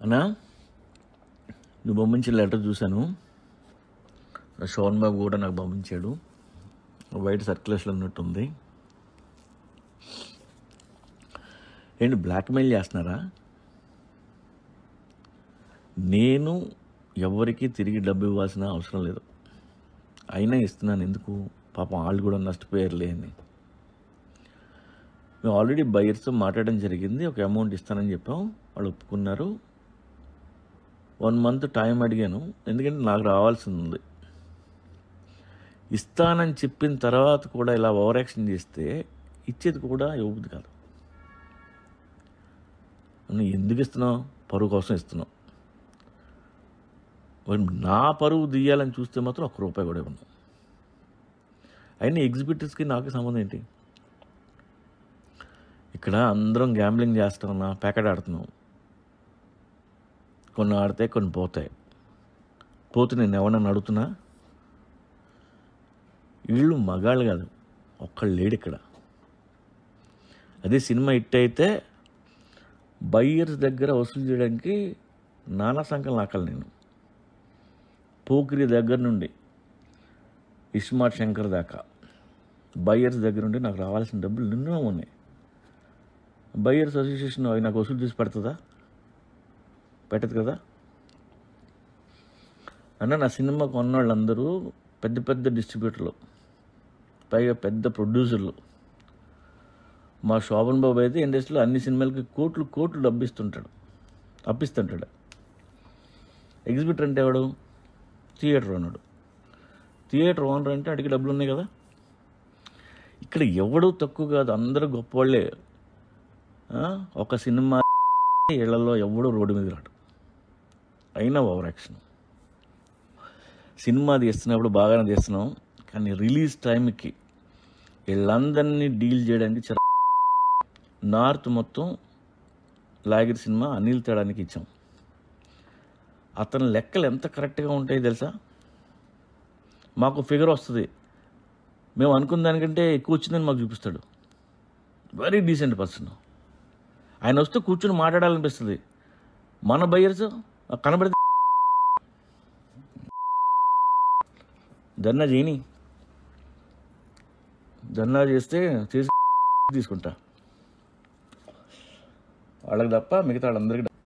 అన్నా నువ్వు పంపించిన లెటర్ చూశాను షోన్ బాబు కూడా నాకు పంపించాడు వైట్ సర్క్యులేషన్ ఉన్నట్టుంది ఏంటి బ్లాక్మెయిల్ చేస్తున్నారా నేను ఎవరికి తిరిగి డబ్బు ఇవ్వాల్సిన అవసరం లేదు అయినా ఇస్తున్నాను ఎందుకు పాపం వాళ్ళు కూడా నష్టపోయారులే అని మేము ఆల్రెడీ బయర్స్తో మాట్లాడడం జరిగింది ఒక అమౌంట్ ఇస్తానని చెప్పాం వాళ్ళు ఒప్పుకున్నారు వన్ మంత్ టైం అడిగాను ఎందుకంటే నాకు రావాల్సింది ఉంది ఇస్తానని చెప్పిన తర్వాత కూడా ఇలా ఓవర్ యాక్షన్ చేస్తే ఇచ్చేది కూడా ఇవ్వదు కాదు నువ్వు ఎందుకు ఇస్తున్నావు పరువు కోసం ఇస్తున్నావు మరి నా పరువు తీయాలని చూస్తే మాత్రం ఒక్క రూపాయి కూడా ఇవ్వను అయినా ఎగ్జిబిటర్స్కి నాకు సంబంధం ఏంటి ఇక్కడ అందరం గ్యాంబ్లింగ్ చేస్తున్నా ప్యాకెట్ ఆడుతున్నాం కొన్ని ఆడితే కొన్ని పోతాయి పోతే నేను ఎవరన్నా అడుగుతున్నా వీళ్ళు మగాళ్ళు కాదు ఒక్కళ్ళు లేడు ఇక్కడ అదే సినిమా హిట్ అయితే బయ్యర్స్ దగ్గర వసూలు చేయడానికి నానా సంఖ్యలు నాకలు నేను పోకిరి దగ్గర నుండి ఇస్మార్ట్ శంకర్ దాకా బయ్యర్స్ దగ్గర నుండి నాకు రావాల్సిన డబ్బులు నిన్నో ఉన్నాయి బయ్యర్స్ అసోసియేషన్ అవి నాకు వసూలు చేసి పెడుతుందా పెట్టదు కదా అన్న నా సినిమా కొన్న వాళ్ళందరూ పెద్ద పెద్ద డిస్ట్రిబ్యూటర్లు పైగా పెద్ద ప్రొడ్యూసర్లు మా శోభన్ బాబు అయితే ఇండస్ట్రీలో అన్ని సినిమాలకి కోట్లు కోట్లు డబ్బిస్తుంటాడు అప్పిస్తుంటాడు ఎగ్జిబిటర్ అంటే ఎవడు థియేటర్ ఓనడు థియేటర్ ఓనర్ అంటే అడిగి డబ్బులు ఉన్నాయి కదా ఇక్కడ ఎవడు తక్కువ కాదు అందరూ గొప్పవాళ్ళే ఆ, ఒక సినిమా ఇళ్లలో ఎవడు రోడ్డు మీద రాడు అయినా ఓవర్ యాక్షన్ సినిమా తీస్తున్నప్పుడు బాగానే తీస్తున్నాం కానీ రిలీజ్ టైంకి వీళ్ళందరినీ డీల్ చేయడానికి చిర నార్త్ మొత్తం లాగిరి సినిమా అనిల్ తేడానికి ఇచ్చాం అతని లెక్కలు ఎంత కరెక్ట్గా ఉంటాయి తెలుసా మాకు ఫిగర్ వస్తుంది మేము అనుకున్న దానికంటే ఎక్కువ వచ్చిందని మాకు చూపిస్తాడు వెరీ డీసెంట్ పర్సన్ ఆయన వస్తే కూర్చొని మాట్లాడాలనిపిస్తుంది మన బయ్యర్స్ కనబడితే ధర్నా చేయని ధర్నా చేస్తే చేసి తీసుకుంటా వాళ్ళకి తప్ప మిగతా వాళ్ళందరికీ